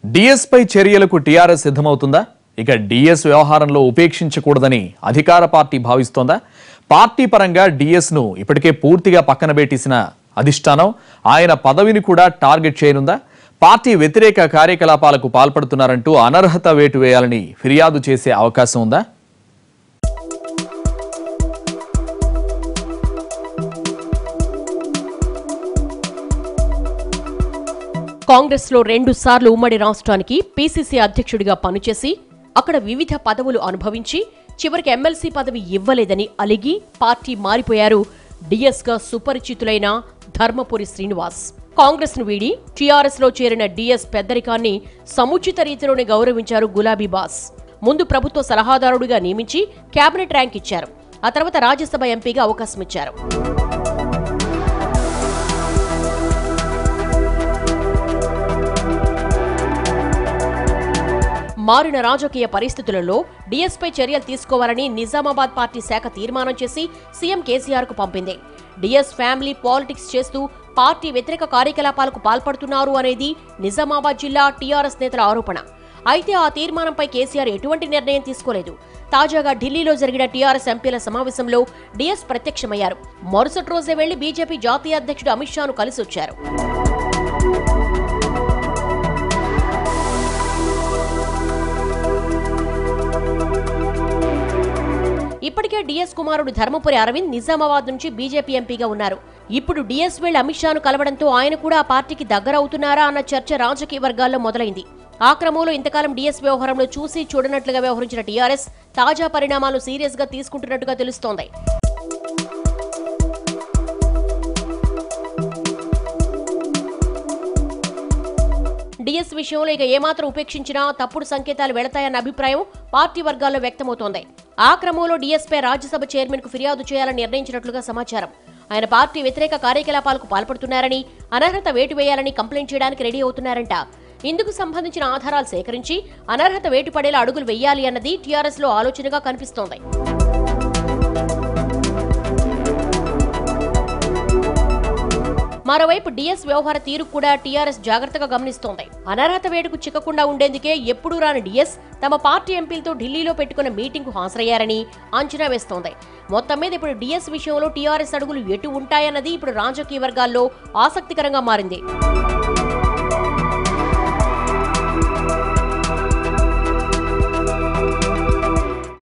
DS పై చర్యలకు TRS సిద్ధమవుతుందా ఇక DS వ్యవహారంలో ఉపేక్షించకూడదని అధికార పార్టీ భావిస్తోందా పార్టీ పరంగా డిఎస్ ను ఇప్పటికే పూర్తిగా పక్కన పెట్టేసిన అధిష్టానం ఆయన పదవిని కూడా టార్గెట్ చేయనుందా పార్టీ వ్యతిరేక కార్యకలాపాలకు పాల్పడుతున్నారంటూ అనర్హత వేటు వేయాలని ఫిర్యాదు చేసే అవకాశం ఉందా కాంగ్రెస్ లో రెండు సార్లు ఉమ్మడి రాష్ట్రానికి పీసీసీ అధ్యక్షుడిగా పనిచేసి అక్కడ వివిధ పదవులు అనుభవించి చివరికి ఎమ్మెల్సీ పదవి ఇవ్వలేదని అలిగి పార్టీ మారిపోయారు డిఎస్ గా సుపరిచితులైన ధర్మపురి శ్రీనివాస్ కాంగ్రెస్ ను వీడి టీఆర్ఎస్ లో చేరిన డిఎస్ పెద్దరికాన్ని సముచిత రీతిలోనే గౌరవించారు గులాబీ బాస్ ముందు ప్రభుత్వ సలహాదారుడిగా నియమించి కేబినెట్ ర్యాంక్ ఇచ్చారు ఆ తర్వాత రాజ్యసభ ఎంపీగా అవకాశం ఇచ్చారు మారిన రాజకీయ పరిస్థితులలో డిఎస్పై చర్యలు తీసుకోవాలని నిజామాబాద్ పార్టీ శాఖ తీర్మానం చేసి సీఎం కేసీఆర్ కు పంపింది డిఎస్ ఫ్యామిలీ పాలిటిక్స్ చేస్తూ పార్టీ వ్యతిరేక కార్యకలాపాలకు పాల్పడుతున్నారు అనేది నిజామాబాద్ జిల్లా టీఆర్ఎస్ నేతల ఆరోపణ అయితే ఆ తీర్మానంపై కేసీఆర్ ఎటువంటి నిర్ణయం తీసుకోలేదు తాజాగా ఢిల్లీలో జరిగిన టీఆర్ఎస్ ఎంపీల సమావేశంలో డిఎస్ ప్రత్యక్షమయ్యారు మరుసటి రోజే వెళ్లి బీజేపీ జాతీయ అధ్యక్షుడు అమిత్ షాను కలిసి వచ్చారు ఇప్పటికే డిఎస్ కుమారుడు ధర్మపురి అరవింద్ నిజామాబాద్ నుంచి బీజేపీ ఎంపీగా ఉన్నారు ఇప్పుడు డిఎస్ వెళ్లి అమిత్ షాను కలవడంతో ఆయన కూడా ఆ పార్టీకి దగ్గరవుతున్నారా అన్న చర్చ రాజకీయ వర్గాల్లో మొదలైంది ఆ క్రమంలో ఇంతకాలం డిఎస్ వ్యవహారంలో చూసి చూడనట్లుగా వ్యవహరించిన టీఆర్ఎస్ తాజా పరిణామాలు సీరియస్ గా తీసుకుంటున్నట్టుగా తెలుస్తోంది డిఎస్ విషయంలో ఇక ఏమాత్రం ఉపేక్షించినా తప్పుడు సంకేతాలు వెళతాయన్న అభిప్రాయం పార్టీ వర్గాల్లో వ్యక్తమవుతోంది ఆ క్రమంలో డిఎస్ పై రాజ్యసభ చైర్మన్ కు ఫిర్యాదు చేయాలని నిర్ణయించినట్లుగా సమాచారం ఆయన పార్టీ వ్యతిరేక కార్యకలాపాలకు పాల్పడుతున్నారని అనర్హత వేటు వేయాలని కంప్లైంట్ చేయడానికి రెడీ అవుతున్నారంట ఇందుకు సంబంధించిన ఆధారాలు సేకరించి అనర్హత వేటు పడేలా అడుగులు వెయ్యాలి అన్నది టీఆర్ఎస్ లో ఆలోచనగా కనిపిస్తోంది మరోవైపు డిఎస్ వ్యవహార తీరు కూడా టీఆర్ఎస్ జాగ్రత్తగా గమనిస్తోంది అనర్హత వేటుకు చిక్కకుండా ఉండేందుకే ఎప్పుడూ రాని డిఎస్ తమ పార్టీ ఎంపీలతో ఢిల్లీలో పెట్టుకున్న మీటింగ్ కు హాజరయ్యారని అంచనా వేస్తోంది మొత్తం మీద ఇప్పుడు డిఎస్ విషయంలో టీఆర్ఎస్ అడుగులు ఎటు ఉంటాయన్నది ఇప్పుడు రాజకీయ వర్గాల్లో ఆసక్తికరంగా మారింది